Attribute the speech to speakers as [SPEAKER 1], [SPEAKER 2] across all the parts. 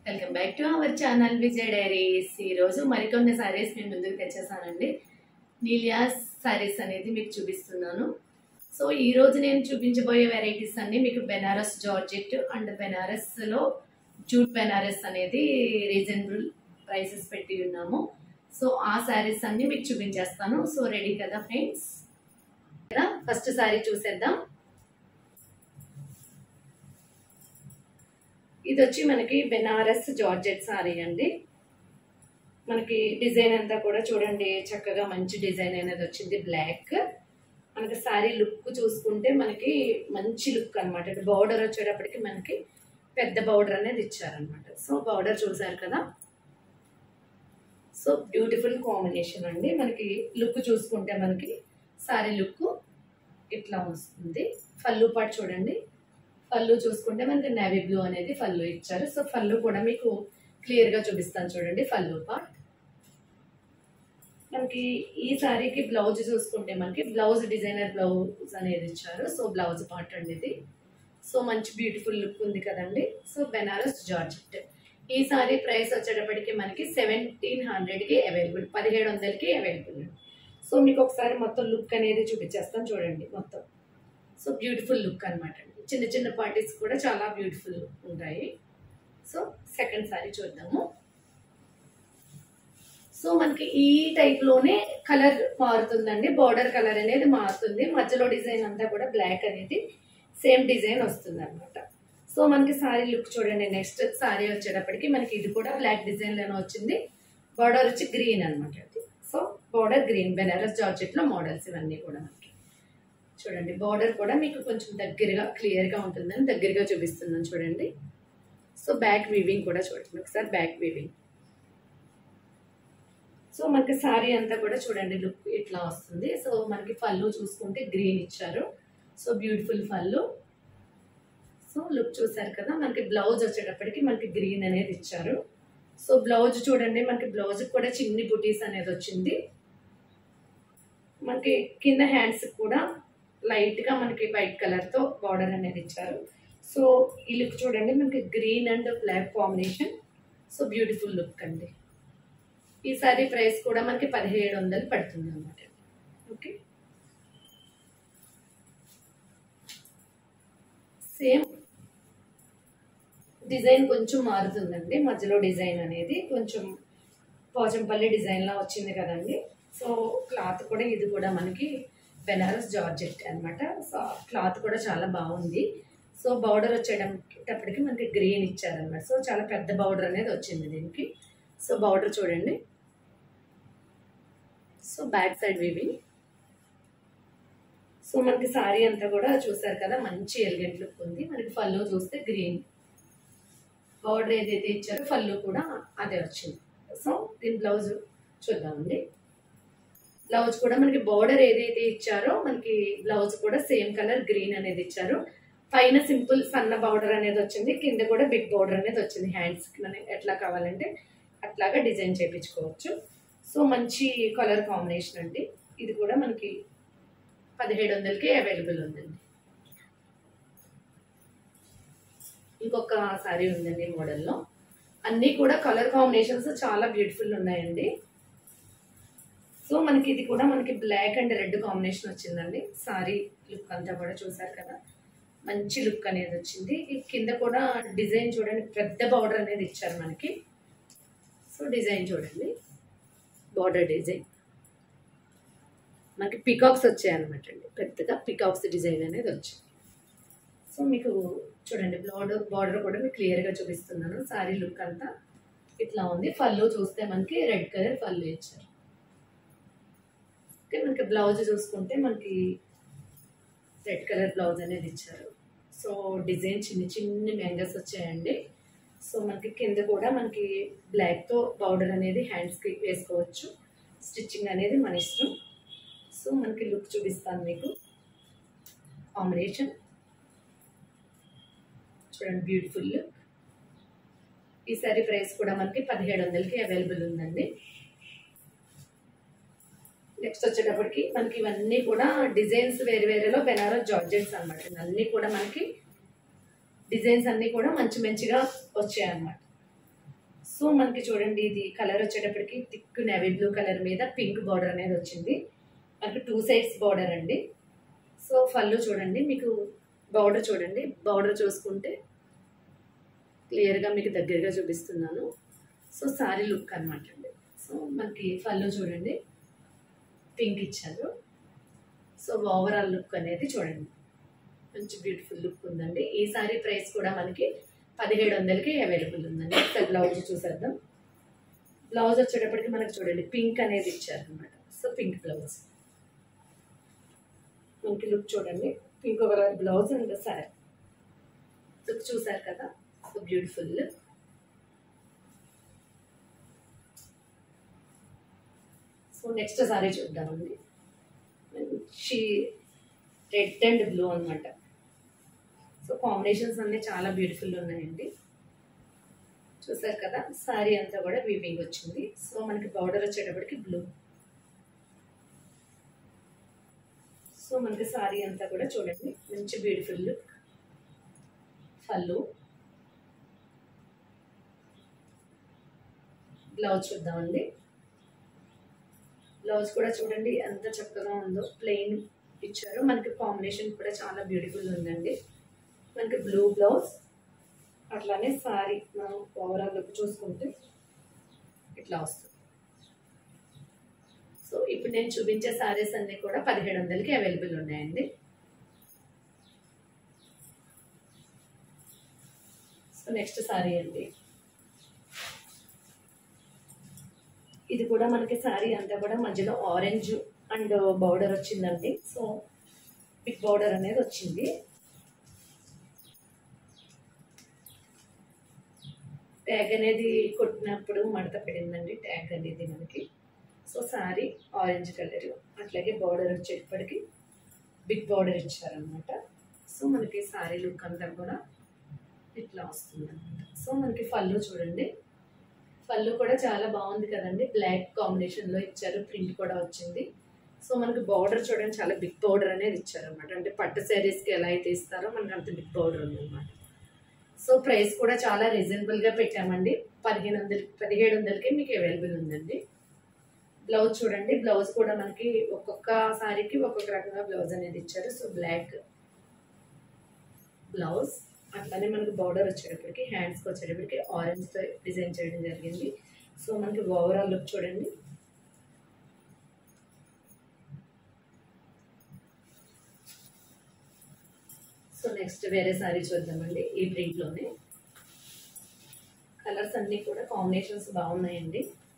[SPEAKER 1] welcome back to our channel Vijay diaries ఈరోజు మరికొన్ని సారీస్ మేము ముందుకు తెచ్చేసానండి నీలియాస్ సారీస్ అనేది మీకు చూపిస్తున్నాను సో ఈ రోజు నేను చూపించబోయే వెరైటీస్ అన్ని మీకు బెనారస్ జార్జెట్ అండ్ బెనారస్లో జూట్ బెనారస్ అనేది రీజనబుల్ ప్రైసెస్ పెట్టి ఉన్నాము సో ఆ శారీస్ అన్ని మీకు చూపించేస్తాను సో రెడీ కదా ఫ్రెండ్స్ కదా ఫస్ట్ శారీ చూసేద్దాం ఇది వచ్చి మనకి బెనారస్ జార్జెట్ సారీ అండి మనకి డిజైన్ అంతా కూడా చూడండి చక్కగా మంచి డిజైన్ అనేది వచ్చింది బ్లాక్ మనకి సారీ లుక్ చూసుకుంటే మనకి మంచి లుక్ అనమాట బార్డర్ వచ్చేటప్పటికి మనకి పెద్ద బార్డర్ అనేది ఇచ్చారనమాట సో బార్డర్ చూసారు కదా సో బ్యూటిఫుల్ కాంబినేషన్ అండి మనకి లుక్ చూసుకుంటే మనకి సారీ లుక్ ఇట్లా వస్తుంది పళ్ళు పాటు చూడండి పళ్ళు చూసుకుంటే మనకి నేవీ బ్లూ అనేది పళ్ళు ఇచ్చారు సో పళ్ళు కూడా మీకు క్లియర్ గా చూపిస్తాను చూడండి పళ్ళు పార్ట్ మనకి ఈ సారీకి బ్లౌజ్ చూసుకుంటే మనకి బ్లౌజ్ డిజైనర్ బ్లౌజ్ అనేది ఇచ్చారు సో బ్లౌజ్ పార్ట్ అండి ఇది సో మంచి బ్యూటిఫుల్ లుక్ ఉంది కదండి సో బెనారస్ జార్జెట్ ఈ సారీ ప్రైస్ వచ్చేటప్పటికి మనకి సెవెంటీన్ హండ్రెడ్కి అవైలబుల్ పదిహేడు వందలకి అవైలబుల్ సో మీకు ఒకసారి మొత్తం లుక్ అనేది చూపించేస్తాను చూడండి మొత్తం సో బ్యూటిఫుల్ లుక్ అనమాట చిన్న చిన్న పార్టీస్ కూడా చాలా బ్యూటిఫుల్ ఉంటాయి సో సెకండ్ సారీ చూద్దాము సో మనకి ఈ టైప్లోనే కలర్ మారుతుందండి బార్డర్ కలర్ అనేది మారుతుంది మధ్యలో డిజైన్ అంతా కూడా బ్లాక్ అనేది సేమ్ డిజైన్ వస్తుంది అనమాట సో మనకి సారీ లుక్ చూడండి నెక్స్ట్ సారీ వచ్చేటప్పటికి మనకి ఇది కూడా బ్లాక్ డిజైన్లోనే వచ్చింది బార్డర్ వచ్చి గ్రీన్ అనమాట ఇది సో బార్డర్ గ్రీన్ బెనారస్ జార్జెట్లో మోడల్స్ ఇవన్నీ కూడా మనకి చూడండి బార్డర్ కూడా మీకు కొంచెం దగ్గరగా క్లియర్గా ఉంటుందని దగ్గరగా చూపిస్తున్నాను చూడండి సో బ్యాక్ వీవింగ్ కూడా చూడండి ఒకసారి బ్యాక్ వీవింగ్ సో మనకి సారీ అంతా కూడా చూడండి లుక్ ఇట్లా వస్తుంది సో మనకి పళ్ళు చూసుకుంటే గ్రీన్ ఇచ్చారు సో బ్యూటిఫుల్ పళ్ళు సో లుక్ చూసారు కదా మనకి బ్లౌజ్ వచ్చేటప్పటికి మనకి గ్రీన్ అనేది ఇచ్చారు సో బ్లౌజ్ చూడండి మనకి బ్లౌజ్ కూడా చిన్ని బుటీస్ అనేది వచ్చింది మనకి కింద హ్యాండ్స్ కూడా లైట్గా మనకి వైట్ కలర్తో బార్డర్ అనేది ఇచ్చారు సో ఈ లుక్ చూడండి మనకి green and black combination so beautiful look అండి ఈ సారీ ప్రైస్ కూడా మనకి పదిహేడు వందలు పడుతుంది అనమాట ఓకే సేమ్ డిజైన్ కొంచెం మారుతుందండి మధ్యలో డిజైన్ అనేది కొంచెం పోచంపల్లి డిజైన్లా వచ్చింది కదండి సో క్లాత్ కూడా ఇది కూడా మనకి బెనారస్ జార్జెట్ అనమాట సో క్లాత్ కూడా చాలా బాగుంది సో బార్డర్ వచ్చేటప్పటికి మనకి గ్రీన్ ఇచ్చారనమాట సో చాలా పెద్ద బార్డర్ అనేది వచ్చింది దీనికి సో బార్డర్ చూడండి so back side weaving so మనకి సారీ అంతా కూడా చూసారు కదా మంచి ఎలిగెంట్ లుక్ ఉంది మనకి పళ్ళు చూస్తే గ్రీన్ బార్డర్ ఏదైతే ఇచ్చారో పళ్ళు కూడా అదే వచ్చింది సో దీని బ్లౌజ్ చూద్దామండి బ్లౌజ్ కూడా మనకి బార్డర్ ఏదైతే ఇచ్చారో మనకి బ్లౌజ్ కూడా సేమ్ కలర్ గ్రీన్ అనేది ఇచ్చారు పైన సింపుల్ సన్న బార్డర్ అనేది వచ్చింది కింద కూడా బిగ్ బార్డర్ అనేది వచ్చింది హ్యాండ్స్ ఎట్లా కావాలంటే అట్లాగా డిజైన్ చేయించుకోవచ్చు సో మంచి కలర్ కాంబినేషన్ అండి ఇది కూడా మనకి పదిహేడు వందలకి అవైలబుల్ ఉందండి ఇంకొక సారీ ఉందండి మోడల్లో అన్నీ కూడా కలర్ కాంబినేషన్స్ చాలా బ్యూటిఫుల్ ఉన్నాయండి సో మనకి ఇది కూడా మనకి బ్లాక్ అండ్ రెడ్ కాంబినేషన్ వచ్చిందండి సారీ లుక్ అంతా కూడా చూసారు కదా మంచి లుక్ అనేది వచ్చింది ఈ కింద కూడా డిజైన్ చూడండి పెద్ద బార్డర్ అనేది ఇచ్చారు మనకి సో డిజైన్ చూడండి బార్డర్ డిజైన్ మనకి పికాక్స్ వచ్చాయి అనమాట అండి పెద్దగా పికాక్స్ డిజైన్ అనేది వచ్చింది సో మీకు చూడండి బార్డర్ బార్డర్ కూడా మీకు క్లియర్గా చూపిస్తున్నాను సారీ లుక్ అంతా ఇట్లా ఉంది పళ్ళు చూస్తే మనకి రెడ్ కలర్ పళ్ళు ఇచ్చారు ఓకే మనకి బ్లౌజ్ చూసుకుంటే మనకి రెడ్ కలర్ బ్లౌజ్ అనేది ఇచ్చారు సో డిజైన్ చిన్న చిన్న మ్యాంగస్ వచ్చాయండి సో మనకి కింద కూడా మనకి బ్లాక్తో పౌడర్ అనేది హ్యాండ్స్కి వేసుకోవచ్చు స్టిచ్చింగ్ అనేది మన ఇష్టం సో మనకి లుక్ చూపిస్తాను మీకు కాంబినేషన్ చూడండి బ్యూటిఫుల్ లుక్ ఈ సారీ ప్రైస్ కూడా మనకి పదిహేడు వందలకి అవైలబుల్ ఉందండి నెక్స్ట్ వచ్చేటప్పటికి మనకి ఇవన్నీ కూడా డిజైన్స్ వేరు వేరేలో బెనారస్ జార్జెట్స్ అనమాట అన్నీ కూడా మనకి డిజైన్స్ అన్నీ కూడా మంచి మంచిగా వచ్చాయి అన్నమాట సో మనకి చూడండి ఇది కలర్ వచ్చేటప్పటికి థిక్ నెవీ బ్లూ కలర్ మీద పింక్ బార్డర్ అనేది వచ్చింది మనకి టూ సైడ్స్ బార్డర్ అండి సో ఫల్లు చూడండి మీకు బార్డర్ చూడండి బార్డర్ చూసుకుంటే క్లియర్గా మీకు దగ్గరగా చూపిస్తున్నాను సో సారీ లుక్ అనమాట అండి సో మనకి ఫల్లు చూడండి పింక్ ఇచ్చారు సో ఓవరాల్ లుక్ అనేది చూడండి మంచి బ్యూటిఫుల్ లుక్ ఉందండి ఈ సారీ ప్రైస్ కూడా మనకి పదిహేడు వందలకి అవైలబుల్ ఉందండి ఒకసారి బ్లౌజ్ చూసేద్దాం బ్లౌజ్ వచ్చేటప్పటికి మనకి చూడండి పింక్ అనేది ఇచ్చారు అనమాట సో పింక్ బ్లౌజ్ మనకి లుక్ చూడండి pink colour blouse and sari look చూసారు కదా so beautiful so next sari చూద్దామండి మంచి రెడ్ అండ్ బ్లూ అనమాట సో కాంబినేషన్స్ అన్నీ చాలా బ్యూటిఫుల్ ఉన్నాయండి చూసారు కదా సారీ అంతా కూడా వీవింగ్ వచ్చింది సో మనకి బార్డర్ వచ్చేటప్పటికి బ్లూ సో మనకి సారీ అంతా కూడా చూడండి మంచి బ్యూటిఫుల్ లుక్ పళ్ళు బ్లౌజ్ చూద్దామండి బ్లౌజ్ కూడా చూడండి ఎంత చక్కగా ఉందో ప్లెయిన్ ఇచ్చారు మనకి కాంబినేషన్ కూడా చాలా బ్యూటిఫుల్ ఉందండి మనకి బ్లూ బ్లౌజ్ అట్లానే సారీ మనం ఓవరాల్ లుక్ చూసుకుంటే ఇట్లా వస్తుంది సో ఇప్పుడు నేను చూపించే సారీస్ అన్నీ కూడా పదిహేడు వందలకి అవైలబుల్ ఉన్నాయండి సో నెక్స్ట్ సారీ అండి ఇది కూడా మనకి సారీ అంతా కూడా మధ్యలో ఆరెంజ్ అండ్ బౌడర్ వచ్చిందండి సో బిగ్ బౌడర్ అనేది వచ్చింది ట్యాగ్ అనేది కొట్టినప్పుడు మడత పడిందండి ట్యాగ్ అనేది మనకి సో సారీ ఆరెంజ్ కలర్ అట్లాగే బార్డర్ వచ్చేటప్పటికి బిగ్ బార్డర్ ఇచ్చారనమాట సో మనకి సారీ లుక్ అంతా కూడా ఇట్లా వస్తుంది అనమాట సో మనకి పళ్ళు చూడండి పళ్ళు కూడా చాలా బాగుంది కదండి బ్లాక్ కాంబినేషన్లో ఇచ్చారు ప్రింట్ కూడా వచ్చింది సో మనకి బార్డర్ చూడండి చాలా బిగ్ బార్డర్ అనేది ఇచ్చారనమాట అంటే పట్టు శారీస్కి ఎలా అయితే ఇస్తారో మనకి అంత బిగ్ బార్డర్ ఉందన్నమాట సో ప్రైస్ కూడా చాలా రీజనబుల్గా పెట్టామండి పదిహేను వందల పదిహేడు వందలకి మీకు అవైలబుల్ ఉందండి బ్లౌజ్ చూడండి బ్లౌజ్ కూడా మనకి ఒక్కొక్క సారీకి ఒక్కొక్క రకంగా బ్లౌజ్ అనేది ఇచ్చారు సో బ్లాక్ బ్లౌజ్ అట్లానే మనకి బార్డర్ వచ్చేటప్పటికి హ్యాండ్స్కి వచ్చేటప్పటికి ఆరెంజ్తో డిజైన్ చేయడం జరిగింది సో మనకి ఓవరాల్ లుక్ చూడండి సో నెక్స్ట్ వేరే సారీ చూద్దామండి ఈ ప్రింట్లోనే కలర్స్ అన్నీ కూడా కాంబినేషన్స్ బాగున్నాయండి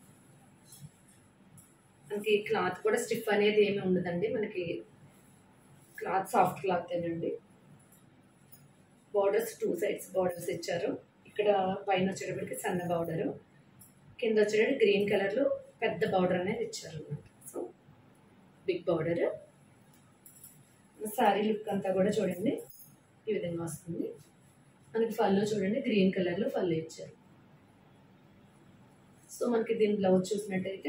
[SPEAKER 1] మనకి క్లాత్ కూడా స్టిఫ్ అనేది ఏమి ఉండదండి మనకి క్లాత్ సాఫ్ట్ క్లాత్ ఏనండి బార్డర్స్ టూ సైడ్స్ బార్డర్స్ ఇచ్చారు ఇక్కడ పైన వచ్చేటప్పటికి సన్న బార్డరు కింద వచ్చేటప్పుడు గ్రీన్ కలర్లో పెద్ద బార్డర్ అనేది ఇచ్చారు అనమాట so big border sari look అంతా కూడా చూడండి ఈ విధంగా వస్తుంది మనకి ఫల్లో చూడండి గ్రీన్ కలర్లో ఫల్లో ఇచ్చారు సో మనకి దీని బ్లౌజ్ చూసినట్టయితే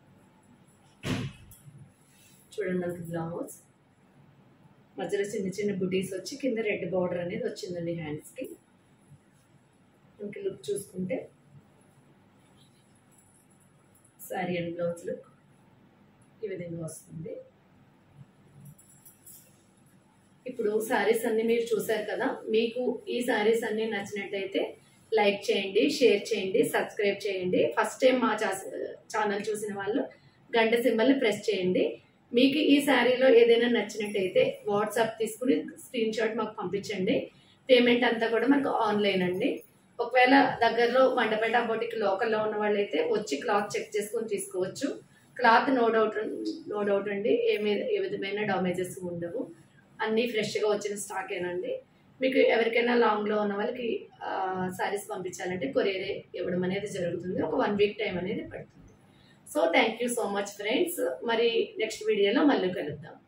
[SPEAKER 1] చూడండి మనకి బ్లౌజ్ మధ్యలో చిన్న చిన్న బుటీస్ వచ్చి కింద రెడ్ బార్డర్ అనేది వచ్చిందండి హ్యాండ్స్కి మనకి లుక్ చూసుకుంటే శారీ అండ్ బ్లౌజ్ లుక్ ఈ విధంగా వస్తుంది ఇప్పుడు శారీస్ అన్ని మీరు చూసారు కదా మీకు ఈ శారీస్ అన్ని నచ్చినట్టయితే లైక్ చేయండి షేర్ చేయండి సబ్స్క్రైబ్ చేయండి ఫస్ట్ టైం మా ఛానల్ చూసిన వాళ్ళు గంట సింబల్ని ప్రెస్ చేయండి మీకు ఈ శారీలో ఏదైనా నచ్చినట్టయితే వాట్సాప్ తీసుకుని స్క్రీన్ షాట్ మాకు పంపించండి పేమెంట్ అంతా కూడా మనకు ఆన్లైన్ అండి ఒకవేళ దగ్గరలో మండపేట బొటిక్ లోకల్లో ఉన్న వాళ్ళైతే వచ్చి క్లాత్ చెక్ చేసుకొని తీసుకోవచ్చు cloth no doubt no doubt అండి ఏమి ఏ విధమైన డామేజెస్ ఉండవు అన్నీ ఫ్రెష్గా వచ్చిన స్టాక్ ఏనండి మీకు ఎవరికైనా లాంగ్లో ఉన్న వాళ్ళకి సారీస్ పంపించాలంటే కొరియర్ ఇవ్వడం అనేది జరుగుతుంది ఒక వన్ వీక్ టైం అనేది పడుతుంది so thank you so much friends మరి నెక్స్ట్ వీడియోలో మళ్ళీ కలుద్దాం